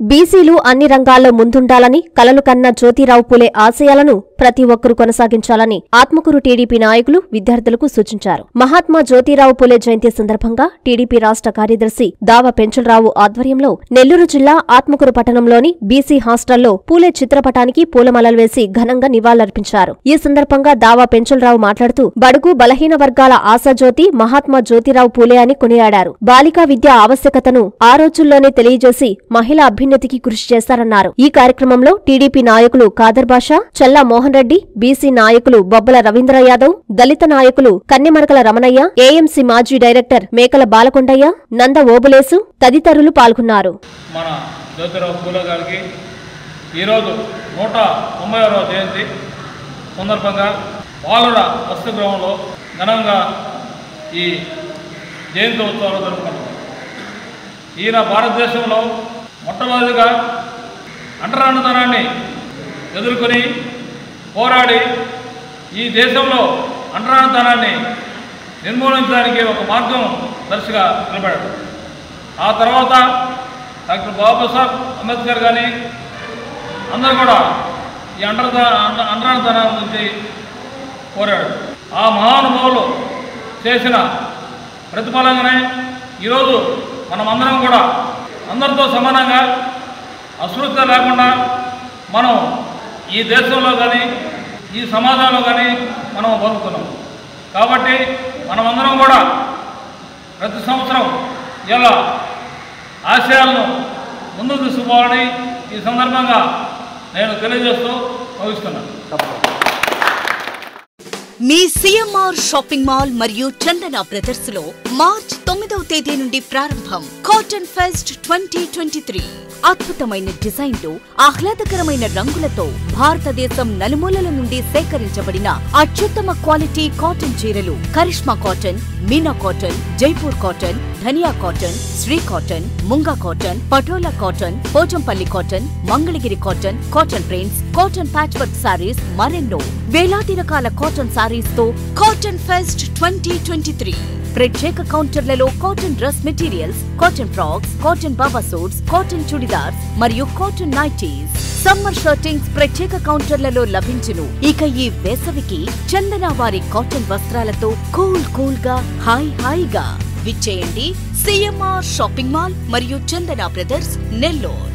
బీసీలు అన్ని రంగాల్లో ముందుండాలని కలలు కన్న జ్యోతిరావు పులే ఆశయాలను ప్రతి ఒక్కరూ కొనసాగించాలని ఆత్మకూరు టీడీపీ నాయకులు విద్యార్థులకు సూచించారు మహాత్మా జ్యోతిరావు పులే జయంతి సందర్భంగా టీడీపీ రాష్ట్ర కార్యదర్శి దావ పెంచులరావు ఆధ్వర్యంలో నెల్లూరు జిల్లా ఆత్మకూరు పట్టణంలోని బీసీ హాస్టల్లో పూలే చిత్రపటానికి పూలమాలలు వేసి ఘనంగా నివాళులర్పించారు ఈ సందర్భంగా దావా పెంచులరావు మాట్లాడుతూ బడుగు బలహీన వర్గాల ఆశాజ్యోతి మహాత్మా జ్యోతిరావు పూలే అని కొనియాడారు బాలికా విద్య ఆవశ్యకతను ఆ రోజుల్లోనే తెలియజేసి మహిళా అభ్యున్నతికి కృషి చేశారన్నారు ఈ కార్యక్రమంలో టీడీపీ నాయకులు కాదర్ బాషా చల్లా మోహన్ రెడ్డి బీసీ నాయకులు బొబ్బల రవీంద్ర యాదవ్ దళిత నాయకులు కన్నెమరకల రమణయ్య ఏఎంసీ మాజీ డైరెక్టర్ మేకల బాలకొండయ్య నంద ఓబులేసు తదితరులు పాల్గొన్నారు మన జ్యోతిరావు పూలే గారికి ఈరోజు నూట తొంభైవ జయంతి సందర్భంగా పాలుడ వసతిగృహంలో ఘనంగా ఈ జయంతి ఉత్సవాలు జరుపుకుంటున్నాం ఈయన భారతదేశంలో మొట్టమొదటిగా అంటరానితనాన్ని ఎదుర్కొని పోరాడి ఈ దేశంలో అంటరానితనాన్ని నిర్మూలించడానికి ఒక మార్గం దర్శగా నిలబడాడు ఆ తర్వాత డాక్టర్ బాబాసాహెబ్ అంబేద్కర్ కానీ అందరూ కూడా ఈ అంటర అంటరానితనం నుంచి కోరాడు ఆ మహానుభావులు చేసిన ప్రతిఫలంగానే ఈరోజు మనమందరం కూడా అందరితో సమానంగా అశ్రుత లేకుండా మనం ఈ దేశంలో కానీ ఈ సమాజంలో కానీ మనం బతుకుతున్నాం కాబట్టి మనమందరం కూడా ప్రతి సంవత్సరం ఇలా ఆశయాలను ముందుకు తీసుకుపోవాలని ఈ సందర్భంగా నేను తెలియజేస్తూ ముగిస్తున్నాను మీ సిఎంఆర్ షాపింగ్ మాల్ మరియు చందన బ్రదర్స్ లో మార్చ్ తొమ్మిదవ తేదీ నుండి ప్రారంభం cotton fest twenty twenty three అద్భుతమైన డిజైన్లు ఆహ్లాదకరమైన రంగులతో భారతదేశం నలుమూలల నుండి సేకరించబడిన అత్యుత్తమ క్వాలిటీ కాటన్ చీరలు Karishma cotton Meena cotton Jaipur cotton Dhaniya cotton Shri cotton Moonga cotton Patola cotton Pochampally cotton Mangalagiri cotton cotton prints cotton patch work saris మరెన్నో వేలాది రకాల కాటన్ సారీస్ తో cotton fest twenty twenty three ప్రత్యేక కౌంటర్లలో cotton dress materials cotton frocks cotton baba suits cotton churidars మరియు కాటన్ నైటీస్ సమ్మర్ షర్టింగ్స్ ప్రత్యేక కౌంటర్లలో లభించును ఇక ఈ వేసవికి చందన వారి కాటన్ వస్త్రాలతో కూల్ కూల్ గా హాయ్ హాయిగా విచ్చేయండి సిఎంఆర్ షాపింగ్ మాల్ మరియు చందన బ్రదర్స్ నెల్లూరు